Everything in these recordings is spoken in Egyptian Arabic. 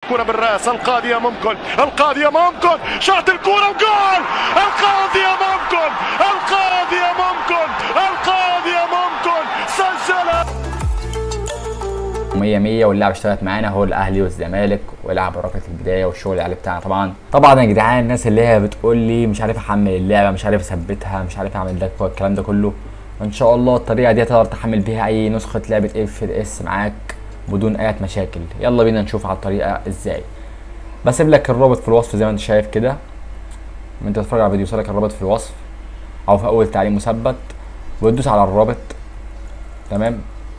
الكرة بالراس القاضية ممكن القاضية ممكن شاط الكرة وجول القاضية ممكن القاضية ممكن القاضية ممكن سجلها 100 100 واللاعب اشتغلت معانا هو الاهلي والزمالك ويلعب ركله البدايه والشغل العالي بتاعنا طبعا طبعا يا جدعان الناس اللي هي بتقول لي مش عارف احمل اللعبه مش عارف اثبتها مش عارف اعمل ده الكلام ده كله ان شاء الله الطريقه دي تقدر تحمل بيها اي نسخه لعبه اف اس معاك بدون اي مشاكل يلا بينا نشوف على الطريقه ازاي بسيب لك الرابط في الوصف زي ما انت شايف كده انت تتفرج على الفيديو يوصلك الرابط في الوصف او في اول تعليق مثبت وتدوس على الرابط تمام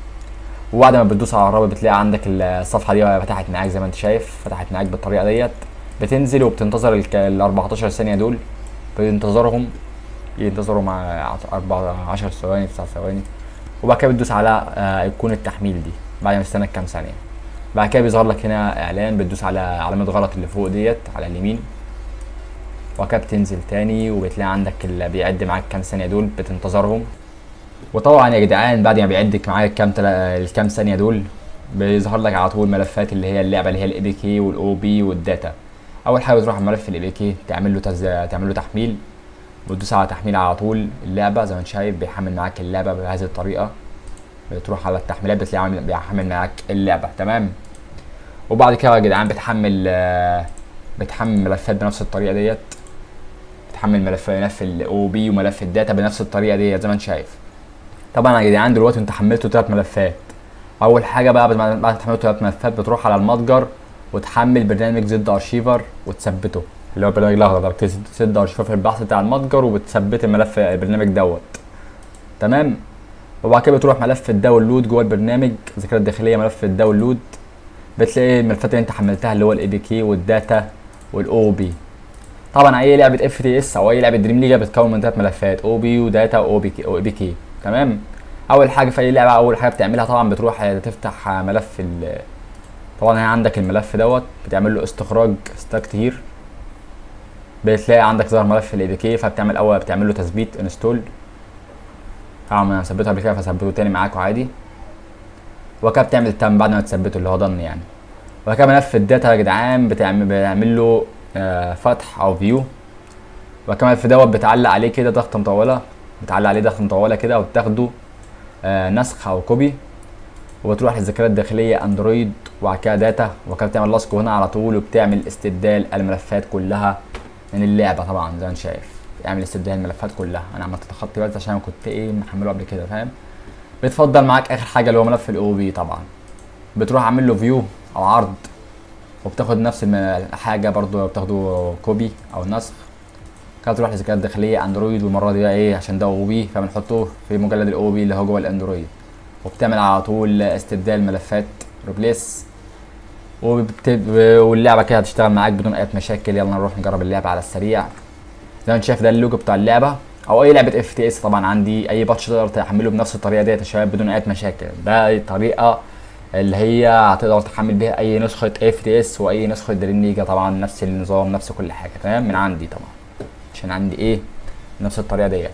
وبعد ما بتدوس على الرابط بتلاقي عندك الصفحه دي فتحت معاك زي ما انت شايف فتحت معاك بالطريقه ديت بتنزل وبتنتظر ال 14 ثانيه دول بتنتظرهم ينتظروا مع 14 ثواني 9 ثواني وبعد كده بتدوس على ايقونه التحميل دي بعد ما تستنى كام ثانيه بعد كده بيظهر لك هنا اعلان بتدوس على علامه غلط اللي فوق ديت على اليمين وبعد كده بتنزل تاني وبتلاقي عندك اللي بيعد معاك كام ثانيه دول بتنتظرهم وطبعا يا جدعان بعد ما بيعد معاك الكام تلا... الكام ثانيه دول بيظهر لك على طول ملفات اللي هي اللعبه اللي هي الاي بي كي والاو بي والداتا اول حاجه بتروح على ملف الاي بي كي تعمل له تز... تعمل له تحميل وتدوس على تحميل على طول اللعبه زي ما انت شايف بيحمل معاك اللعبه بهذه الطريقه بتروح على التحميلات بتلاقي بيحمل معاك اللعبه تمام وبعد كده يا جدعان بتحمل بتحمل ملفات بنفس الطريقه ديت بتحمل ملف ملف الاو بي وملف الداتا بنفس الطريقه ديت زي ما انت شايف طبعا يا جدعان دلوقتي انت حملته ثلاث ملفات اول حاجه بقى بعد ما تحملته ثلاث ملفات بتروح على المتجر وتحمل برنامج زد ارشيفر وتثبته اللي هو البرنامج الاخضر ده بتسد ارشيفر في البحث بتاع المتجر وبتثبت الملف البرنامج دوت تمام وبعد كده بتروح ملف الداونلود جوه البرنامج الذاكره الداخليه ملف الداونلود بتلاقي الملفات اللي انت حملتها اللي هو الاي بي كي والداتا والاو بي طبعا اي لعبه اف تي اس او اي لعبه دريم ليجا بتتكون من ثلاث ملفات او بي وداتا واو بي كي او اي بي كي تمام اول حاجه في اي لعبه اول حاجه بتعملها طبعا بتروح تفتح ملف ال طبعا هنا عندك الملف دوت بتعمل له استخراج ستاك كتير بتلاقي عندك ظهر ملف الاي بي كي فبتعمل اول بتعمل له تثبيت انستول طبعا انا مثبته قبل كده فثبته تاني معاكم عادي وكده بتعمل تم بعد ما تثبته اللي هو ضن يعني وكده ملف الداتا يا جدعان بتعمل بتعمل له آه فتح او فيو وكده الملف دوت بتعلق عليه كده ضغطه مطوله بتعلق عليه ضغطه مطوله كده وبتاخده آه نسخ او كوبي وبتروح للذاكره الداخليه اندرويد وبعد كده داتا وكده بتعمل لاسكو هنا على طول وبتعمل استبدال الملفات كلها من اللعبه طبعا زي ما انت شايف اعمل استبدال الملفات كلها انا عملت تخطي بس عشان كنت ايه محمله قبل كده فاهم بتفضل معاك اخر حاجه اللي هو ملف الاو بي طبعا بتروح عامل له فيو او عرض وبتاخد نفس الحاجه برضو بتاخده كوبي او نسخ كده تروح للذاكره الداخليه اندرويد والمره دي بقى ايه عشان ده او بي فبنحطه في مجلد الاو بي اللي هو جوه الاندرويد وبتعمل على طول استبدال ملفات ريبليس وبتب... واللعبه كده هتشتغل معاك بدون اي مشاكل يلا نروح نجرب اللعبه على السريع زي ما انت شايف ده اللوجو بتاع اللعبه او اي لعبه اف تي اس طبعا عندي اي باتش تقدر تحمله بنفس الطريقه ديت يا شباب بدون اي مشاكل ده طريقه اللي هي هتقدر تحمل بيها اي نسخه اف تي اس واي نسخه دريم ليجا طبعا نفس النظام نفس كل حاجه تمام من عندي طبعا عشان عندي ايه نفس الطريقه ديت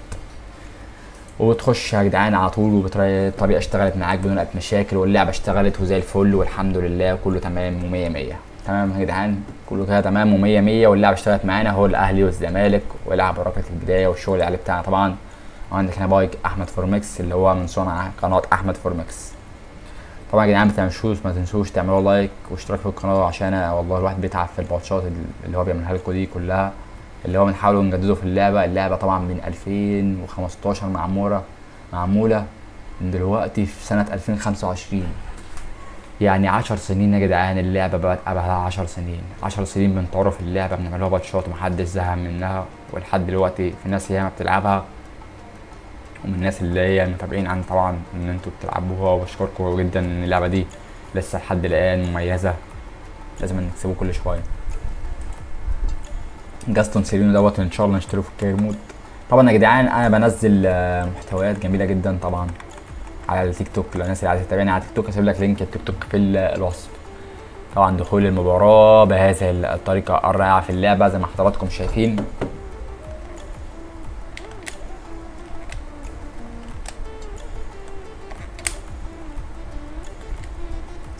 وتخش يا جدعان على طول والطريقه اشتغلت معاك بدون اي مشاكل واللعبه اشتغلت وزي الفل والحمد لله كله تمام و100 100 تمام يا جدعان كله كده تمام و100 100 واللعبه اشتغلت معانا هو الاهلي والزمالك ويلعب ركله البدايه والشغل العالي بتاعنا طبعا وعندك هنا بايك احمد فورمكس اللي هو من صنع قناه احمد فورمكس طبعا يا جدعان ما تنسوش ما تنسوش تعملوا لايك واشتراك في القناه عشان والله الواحد بيتعب في الباتشات اللي هو بيعملها لكم دي كلها اللي هو بنحاول نجدده في اللعبه اللعبه طبعا من 2015 معموره معموله من دلوقتي في سنه 2025 يعني 10 سنين يا جدعان اللعبه بقت بقى 10 سنين 10 سنين بنطوروا في اللعبه بنعملها باتشات ومحدش زهق منها ولحد دلوقتي في ناس ياما بتلعبها ومن الناس اللي هي متابعين عن طبعا ان انتوا بتلعبوها وبشكركم جدا ان اللعبه دي لسه لحد الان مميزه لازم نكسبه كل شويه جاستون سيرينو دوت ان شاء الله نشتريه في الكارير مود طبعا يا جدعان انا بنزل محتويات جميله جدا طبعا على التيك توك لو الناس اللي عايزه تتابعني على التيك توك هسيب لك لينك التيك توك في الوصف طبعا دخول المباراه بهذه الطريقه الرائعه في اللعبه زي ما حضراتكم شايفين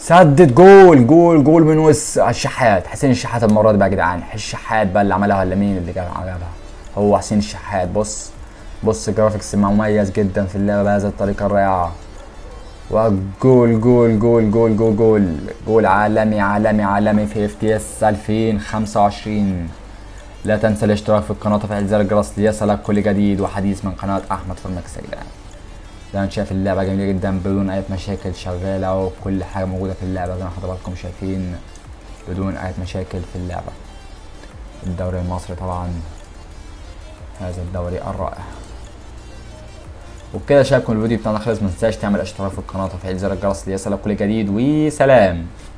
سدد جول جول جول من وس الشحات حسين الشحات المره دي بقى يا جدعان الشحات بقى اللي عملها ولا مين اللي جاب عملها هو حسين الشحات بص بص جرافيكس مميز جدا في اللعبه بهذه الطريقه الرائعه وجول جول جول جول جول جول جول عالمي عالمي عالمي في اف تي اس 2025 لا تنسى الاشتراك في القناه وتفعيل زر الجرس ليصلك كل جديد وحديث من قناه احمد فرمكس يا جدعان زي ما انت شايف اللعبه جميله جدا بدون اي مشاكل شغاله وكل حاجه موجوده في اللعبه زي ما حضراتكم شايفين بدون اي مشاكل في اللعبه الدوري المصري طبعا هذا الدوري الرائع وبكده شايفكم الفيديو بتاعنا خلص ما تنساش تعمل اشتراك في القناه وتفعيل زر الجرس ليصلك كل جديد وسلام